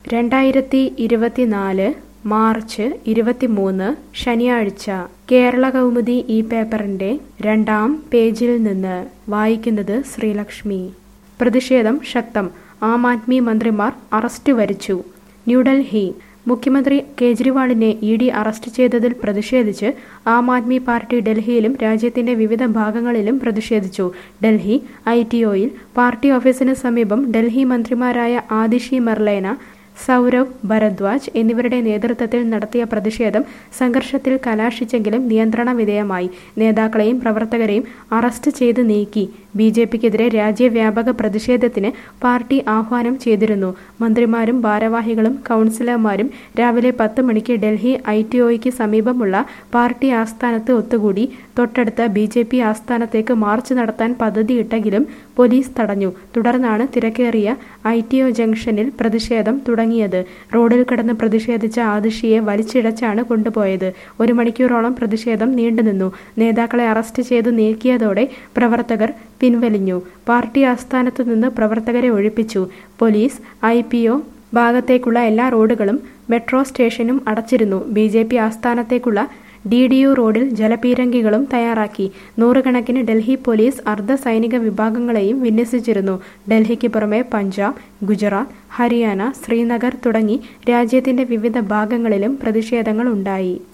രണ്ടായിരത്തി ഇരുപത്തിനാല് മാർച്ച് ഇരുപത്തിമൂന്ന് ശനിയാഴ്ച കേരള കൗമുദി ഈ പേപ്പറിന്റെ രണ്ടാം പേജിൽ നിന്ന് വായിക്കുന്നത് ശ്രീലക്ഷ്മി പ്രതിഷേധം ശക്തം ആം ആദ്മി മന്ത്രിമാർ അറസ്റ്റ് വരിച്ചു ന്യൂഡൽഹി മുഖ്യമന്ത്രി കേജ്രിവാളിനെ ഇ ഡി അറസ്റ്റ് ചെയ്തതിൽ പ്രതിഷേധിച്ച് ആം ആദ്മി പാർട്ടി ഡൽഹിയിലും രാജ്യത്തിന്റെ വിവിധ ഭാഗങ്ങളിലും പ്രതിഷേധിച്ചു ഡൽഹി ഐ ടി ഒയിൽ പാർട്ടി ഓഫീസിന് സമീപം ഡൽഹി മന്ത്രിമാരായ ആദിഷി മെർലേന സൗരവ് ഭരദ്വാജ് എന്നിവരുടെ നേതൃത്വത്തിൽ നടത്തിയ പ്രതിഷേധം സംഘർഷത്തിൽ കലാശിച്ചെങ്കിലും നിയന്ത്രണ വിധേയമായി നേതാക്കളെയും പ്രവർത്തകരെയും അറസ്റ്റ് ചെയ്ത് നീക്കി ബി ജെ പിക്കെതിരെ രാജ്യവ്യാപക പ്രതിഷേധത്തിന് പാർട്ടി ആഹ്വാനം ചെയ്തിരുന്നു മന്ത്രിമാരും ഭാരവാഹികളും കൗൺസിലർമാരും രാവിലെ പത്ത് മണിക്ക് ഡൽഹി ഐ ടി ഒയ്ക്ക് സമീപമുള്ള പാർട്ടി ആസ്ഥാനത്ത് ഒത്തുകൂടി തൊട്ടടുത്ത ബി ജെ പി ആസ്ഥാനത്തേക്ക് മാർച്ച് നടത്താൻ പദ്ധതിയിട്ടെങ്കിലും പോലീസ് തടഞ്ഞു തുടർന്നാണ് തിരക്കേറിയ ഐ ടി ഒ ജംഗ്ഷനിൽ പ്രതിഷേധം തുടങ്ങിയത് റോഡിൽ കിടന്ന് പ്രതിഷേധിച്ച ആദിഷിയെ വലിച്ചിഴച്ചാണ് കൊണ്ടുപോയത് ഒരു മണിക്കൂറോളം പ്രതിഷേധം നീണ്ടുനിന്നു നേതാക്കളെ അറസ്റ്റ് ചെയ്തു നീക്കിയതോടെ പ്രവർത്തകർ പിൻവലിഞ്ഞു പാർട്ടി ആസ്ഥാനത്തു നിന്ന് പ്രവർത്തകരെ ഒഴിപ്പിച്ചു പോലീസ് ഐ പി ഒ ഭാഗത്തേക്കുള്ള എല്ലാ റോഡുകളും മെട്രോ സ്റ്റേഷനും അടച്ചിരുന്നു ബി ജെ പി ആസ്ഥാനത്തേക്കുള്ള ഡി ഡി യു റോഡിൽ ജലപീരങ്കികളും തയ്യാറാക്കി നൂറുകണക്കിന് ഡൽഹി പോലീസ് അർദ്ധ സൈനിക വിഭാഗങ്ങളെയും വിന്യസിച്ചിരുന്നു ഡൽഹിക്ക് പുറമെ പഞ്ചാബ് ഗുജറാത്ത് ഹരിയാന ശ്രീനഗർ തുടങ്ങി രാജ്യത്തിന്റെ വിവിധ ഭാഗങ്ങളിലും പ്രതിഷേധങ്ങൾ ഉണ്ടായി